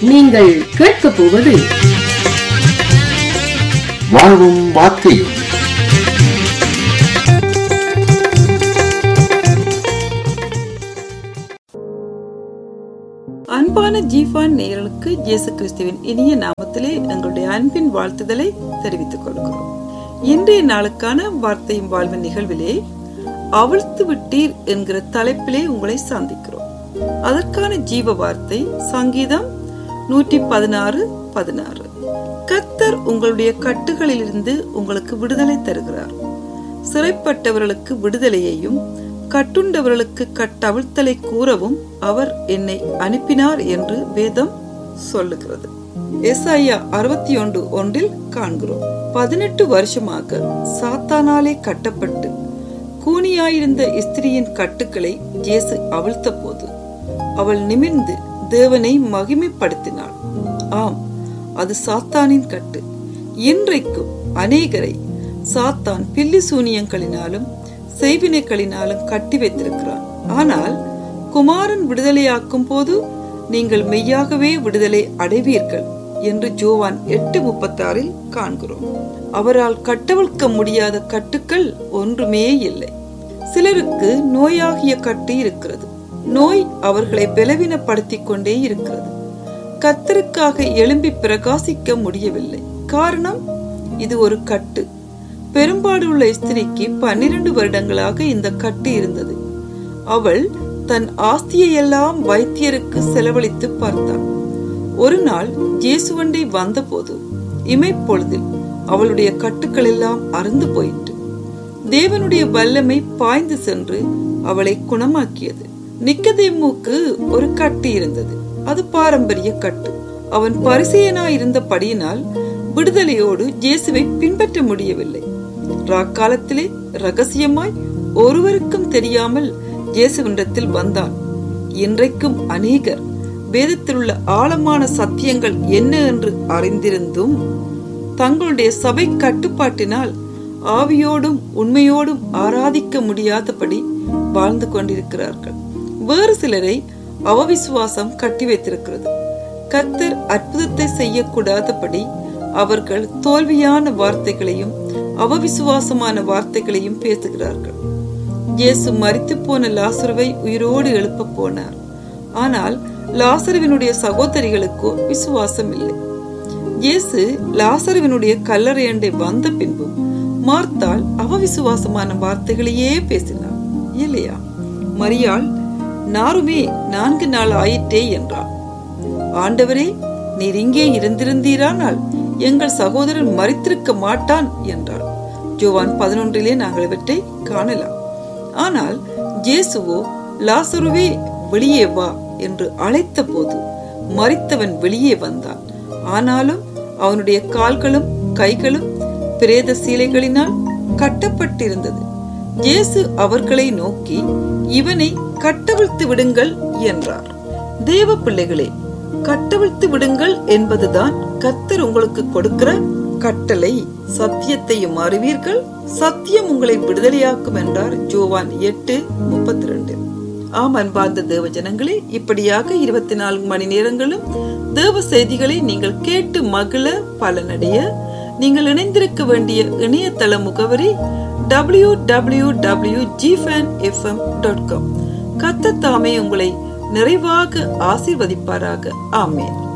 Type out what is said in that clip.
நீங்கள் கேட்கப் போவது வாழ்வும் வார்த்தையும் அன்பான ஜீஃபான் நேயர்களுக்கு இயேசு கிறிஸ்துவின் இனிய நாமத்திலே எங்களுடைய அன்பின் வாழ்த்துதலை தெரிவித்துக் கொள்கிறோம் இன்றைய நாளுக்கான வார்த்தையும் வாழ்வின் நிகழ்விலே அவிழ்த்து விட்டீர் என்கிற தலைப்பிலே உங்களை சந்திக்கிறோம் அதற்கான ஜீவ வார்த்தை சங்கீதம் நூற்றி பதினாறு பதினாறு கத்தர் உங்களுடைய கட்டுகளிலிருந்து உங்களுக்கு விடுதலை தருகிறார் சிறைப்பட்டவர்களுக்கு விடுதலையையும் கட்டுண்டவர்களுக்கு கட்டவிழ்த்தலை கூறவும் அவர் என்னை அனுப்பினார் என்று வேதம் சொல்லுகிறது எஸ்ஐயா அறுபத்தி ஒன்று ஒன்றில் காண்கிறோம் பதினெட்டு வருஷமாக சாத்தானாலே கட்டப்பட்டு கூனியாயிருந்த ஸ்திரியின் கட்டுக்களை ஜேசு அவிழ்த்த போது அவள் நிமிர்ந்து தேவனை மகிமைப்படுத்தினாள் ஆம் அது சாத்தானின் கட்டு இன்றைக்கும் அநேகரை சாத்தான் பில்லி சூனியங்களினாலும் செய்வினைகளினாலும் கட்டி வைத்திருக்கிறான் ஆனால் குமாரன் விடுதலையாக்கும் போது நீங்கள் மெய்யாகவே விடுதலை அடைவீர்கள் என்று ஜோவான் எட்டு முப்பத்தாறில் காண்கிறோம் அவரால் கட்டவிழ்க்க முடியாத கட்டுக்கள் ஒன்றுமே இல்லை சிலருக்கு நோயாகிய கட்டு இருக்கிறது நோய் அவர்களை பலவீனப்படுத்திக் கொண்டே இருக்கிறது கத்தருக்காக எழும்பி பிரகாசிக்க முடியவில்லை காரணம் இது ஒரு கட்டு பெரும்பாடுள்ள ஸ்திரிக்கு பன்னிரண்டு வருடங்களாக இந்த கட்டு இருந்தது அவள் தன் ஆஸ்தியையெல்லாம் வைத்தியருக்கு செலவழித்து பார்த்தாள் ஒரு நாள் ஜேசுவண்டை வந்தபோது இமைப்பொழுதில் அவளுடைய கட்டுக்கள் எல்லாம் அறுந்து போயிற்று தேவனுடைய வல்லமை பாய்ந்து சென்று அவளை குணமாக்கியது நிக்கதேமுக்கு ஒரு கட்டு இருந்தது அது பாரம்பரிய கட்டு அவன் பரிசெயனாய் இருந்தபடியினால் விடுதலையோடு ஜேசுவை பின்பற்ற முடியவில்லை ராக்காலத்திலே ரகசியமாய் ஒருவருக்கும் தெரியாமல் ஜேசுவிடத்தில் வந்தான் இன்றைக்கும் அநேகர் வேதத்தில் உள்ள ஆழமான சத்தியங்கள் என்ன என்று அறிந்திருந்தும் தங்களுடைய சபை கட்டுப்பாட்டினால் ஆவியோடும் உண்மையோடும் ஆராதிக்க முடியாதபடி வாழ்ந்து கொண்டிருக்கிறார்கள் வேறு சிலரை அவவிசுவாசம் கட்டி வைத்திருக்கிறது கத்தர் அற்புதத்தை செய்யக்கூடாதபடி அவர்கள் தோல்வியான வார்த்தைகளையும் அவவிசுவாசமான வார்த்தைகளையும் பேசுகிறார்கள் இயேசு மறித்து போன லாசருவை உயிரோடு எழுப்ப போனார் ஆனால் லாசருவினுடைய சகோதரிகளுக்கோ விசுவாசம் இல்லை இயேசு லாசருவினுடைய கல்லறையண்டை வந்த பின்பும் மார்த்தாள் அவவிசுவாசமான வார்த்தைகளையே பேசினார் இல்லையா மரியாள் நாருமே நான்கு நாள் ஆயிற்றே என்றாள் ஆண்டவரே நீர் இங்கே இருந்திருந்தீரானால் எங்கள் சகோதரன் மறித்திருக்க மாட்டான் என்றாள் ஜோவான் பதினொன்றிலே நாங்கள் இவற்றை காணலாம் ஆனால் ஜேசுவோ லாசருவே வெளியே வா என்று அழைத்த போது மறித்தவன் வெளியே வந்தான் ஆனாலும் அவனுடைய கால்களும் கைகளும் பிரேத சீலைகளினால் கட்டப்பட்டிருந்தது இயேசு அவர்களை நோக்கி இவனை கட்டவிழ்த்து விடுங்கள் என்றார் தேவ பிள்ளைகளே கட்டவிழ்த்து விடுங்கள் என்பதுதான் கத்தர் உங்களுக்கு கொடுக்கிற கட்டளை சத்தியத்தையும் அறிவீர்கள் சத்தியம் உங்களை விடுதலையாக்கும் என்றார் ஜோவான் எட்டு முப்பத்தி ரெண்டு ஆம் அன்பார்ந்த தேவ ஜனங்களே இப்படியாக இருபத்தி நான்கு மணி நேரங்களும் தேவ செய்திகளை நீங்கள் கேட்டு மகிழ பலனடைய நீங்கள் இணைந்திருக்க வேண்டிய இணையதள முகவரி டபிள்யூ டபிள்யூ டபிள்யூ ஜிஃபேன் எஃப்எம் டாட் காம் கத்த தாமே உங்களை நிறைவாக ஆசீர்வதிப்பாராக ஆமேன்